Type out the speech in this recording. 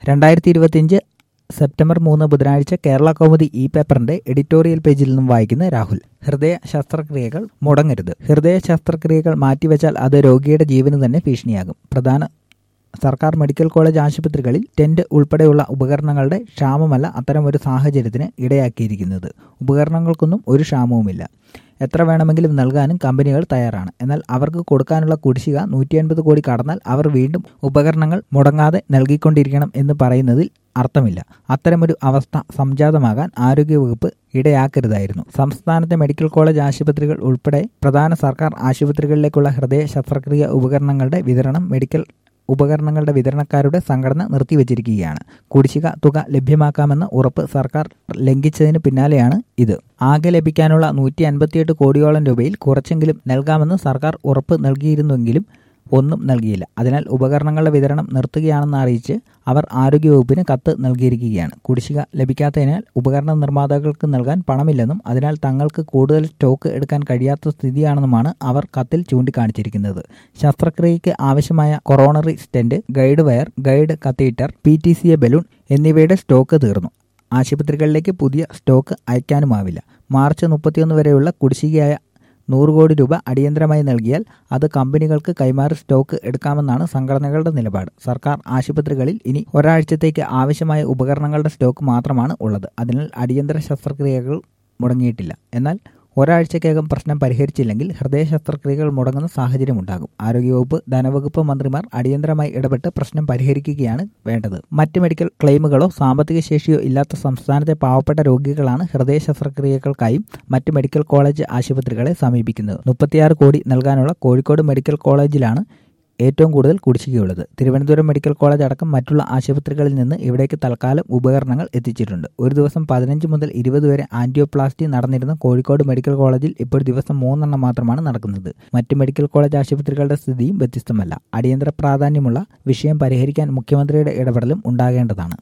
രണ്ടായിരത്തി ഇരുപത്തിയഞ്ച് സെപ്റ്റംബർ മൂന്ന് ബുധനാഴ്ച കേരള കൗമുദി ഇ പേപ്പറിന്റെ എഡിറ്റോറിയൽ പേജിൽ നിന്നും വായിക്കുന്ന രാഹുൽ ഹൃദയ ശസ്ത്രക്രിയകൾ മുടങ്ങരുത് ഹൃദയ ശസ്ത്രക്രിയകൾ മാറ്റിവെച്ചാൽ അത് രോഗിയുടെ ജീവന് തന്നെ ഭീഷണിയാകും പ്രധാന സർക്കാർ മെഡിക്കൽ കോളേജ് ആശുപത്രികളിൽ ടെന്റ് ഉൾപ്പെടെയുള്ള ഉപകരണങ്ങളുടെ ക്ഷാമമല്ല അത്തരമൊരു സാഹചര്യത്തിന് ഇടയാക്കിയിരിക്കുന്നത് ഉപകരണങ്ങൾക്കൊന്നും ഒരു ക്ഷാമവുമില്ല എത്ര വേണമെങ്കിലും നൽകാനും കമ്പനികൾ തയ്യാറാണ് എന്നാൽ അവർക്ക് കൊടുക്കാനുള്ള കുടിശ്ശിക നൂറ്റി അൻപത് കോടി കടന്നാൽ അവർ വീണ്ടും ഉപകരണങ്ങൾ മുടങ്ങാതെ നൽകിക്കൊണ്ടിരിക്കണം എന്ന് പറയുന്നതിൽ അർത്ഥമില്ല അത്തരമൊരു അവസ്ഥ സംജാതമാകാൻ ആരോഗ്യവകുപ്പ് ഇടയാക്കരുതായിരുന്നു സംസ്ഥാനത്തെ മെഡിക്കൽ കോളേജ് ആശുപത്രികൾ ഉൾപ്പെടെ പ്രധാന സർക്കാർ ആശുപത്രികളിലേക്കുള്ള ഹൃദയ ശസ്ത്രക്രിയ ഉപകരണങ്ങളുടെ വിതരണം മെഡിക്കൽ ഉപകരണങ്ങളുടെ വിതരണക്കാരുടെ സംഘടന നിർത്തിവച്ചിരിക്കുകയാണ് കുടിശ്ശിക തുക ലഭ്യമാക്കാമെന്ന ഉറപ്പ് സർക്കാർ ലംഘിച്ചതിന് പിന്നാലെയാണ് ഇത് ആകെ ലഭിക്കാനുള്ള നൂറ്റി അൻപത്തിയെട്ട് കോടിയോളം രൂപയിൽ കുറച്ചെങ്കിലും നൽകാമെന്ന് സർക്കാർ ഉറപ്പ് നൽകിയിരുന്നെങ്കിലും ഒന്നും നൽകിയില്ല അതിനാൽ ഉപകരണങ്ങളുടെ വിതരണം നിർത്തുകയാണെന്ന് അറിയിച്ച് അവർ ആരോഗ്യവകുപ്പിന് കത്ത് നൽകിയിരിക്കുകയാണ് കുടിശ്ശിക ലഭിക്കാത്തതിനാൽ ഉപകരണ നിർമ്മാതാക്കൾക്ക് നൽകാൻ പണമില്ലെന്നും അതിനാൽ തങ്ങൾക്ക് കൂടുതൽ സ്റ്റോക്ക് എടുക്കാൻ കഴിയാത്ത സ്ഥിതിയാണെന്നുമാണ് അവർ കത്തിൽ ചൂണ്ടിക്കാണിച്ചിരിക്കുന്നത് ശസ്ത്രക്രിയയ്ക്ക് ആവശ്യമായ coronary stent guide wire guide catheter P T C A balloon എന്നിവയുടെ സ്റ്റോക്ക് തീർന്നു ആശുപത്രികളിലേക്ക് പുതിയ സ്റ്റോക്ക് അയക്കാനുമാവില്ല മാർച്ച് മുപ്പത്തിയൊന്ന് വരെയുള്ള കുടിശ്ശികയായ നൂറ് കോടി രൂപ അടിയന്തരമായി നൽകിയാൽ അത് കമ്പനികൾക്ക് കൈമാറി സ്റ്റോക്ക് എടുക്കാമെന്നാണ് സംഘടനകളുടെ നിലപാട് സർക്കാർ ആശുപത്രികളിൽ ഇനി ഒരാഴ്ചത്തേക്ക് ആവശ്യമായ ഉപകരണങ്ങളുടെ സ്റ്റോക്ക് മാത്രമാണ് ഉള്ളത് അതിനാൽ അടിയന്തര ശസ്ത്രക്രിയകൾ മുടങ്ങിയിട്ടില്ല എന്നാൽ ഒരാഴ്ചക്കകം പ്രശ്നം പരിഹരിച്ചില്ലെങ്കിൽ ഹൃദയ ശസ്ത്രക്രിയകൾ മുടങ്ങുന്ന സാഹചര്യമുണ്ടാകും ആരോഗ്യവകുപ്പ് ധനവകുപ്പ് മന്ത്രിമാർ അടിയന്തരമായി ഇടപെട്ട് പ്രശ്നം പരിഹരിക്കുകയാണ് വേണ്ടത് മറ്റ് മെഡിക്കൽ ക്ലെയിമുകളോ സാമ്പത്തിക ശേഷിയോ ഇല്ലാത്ത സംസ്ഥാനത്തെ പാവപ്പെട്ട രോഗികളാണ് ഹൃദയ ശസ്ത്രക്രിയകൾക്കായും മറ്റ് മെഡിക്കൽ കോളേജ് ആശുപത്രികളെ സമീപിക്കുന്നത് മുപ്പത്തിയാറ് കോടി നൽകാനുള്ള കോഴിക്കോട് മെഡിക്കൽ കോളേജിലാണ് ഏറ്റവും കൂടുതൽ കുടിശ്ശികയുള്ളത് തിരുവനന്തപുരം മെഡിക്കൽ കോളേജ് അടക്കം മറ്റുള്ള ആശുപത്രികളിൽ നിന്ന് ഇവിടേക്ക് തൽക്കാലം ഉപകരണങ്ങൾ എത്തിച്ചിട്ടുണ്ട് ഒരു ദിവസം പതിനഞ്ച് മുതൽ ഇരുപത് വരെ ആൻറ്റിയോപ്ലാസ്റ്റി നടന്നിരുന്ന കോഴിക്കോട് മെഡിക്കൽ കോളേജിൽ ഇപ്പോൾ ദിവസം മൂന്നെണ്ണം മാത്രമാണ് നടക്കുന്നത് മറ്റ് മെഡിക്കൽ കോളേജ് ആശുപത്രികളുടെ സ്ഥിതിയും വ്യത്യസ്തമല്ല അടിയന്തര പ്രാധാന്യമുള്ള വിഷയം പരിഹരിക്കാൻ മുഖ്യമന്ത്രിയുടെ ഇടപെടലും ഉണ്ടാകേണ്ടതാണ്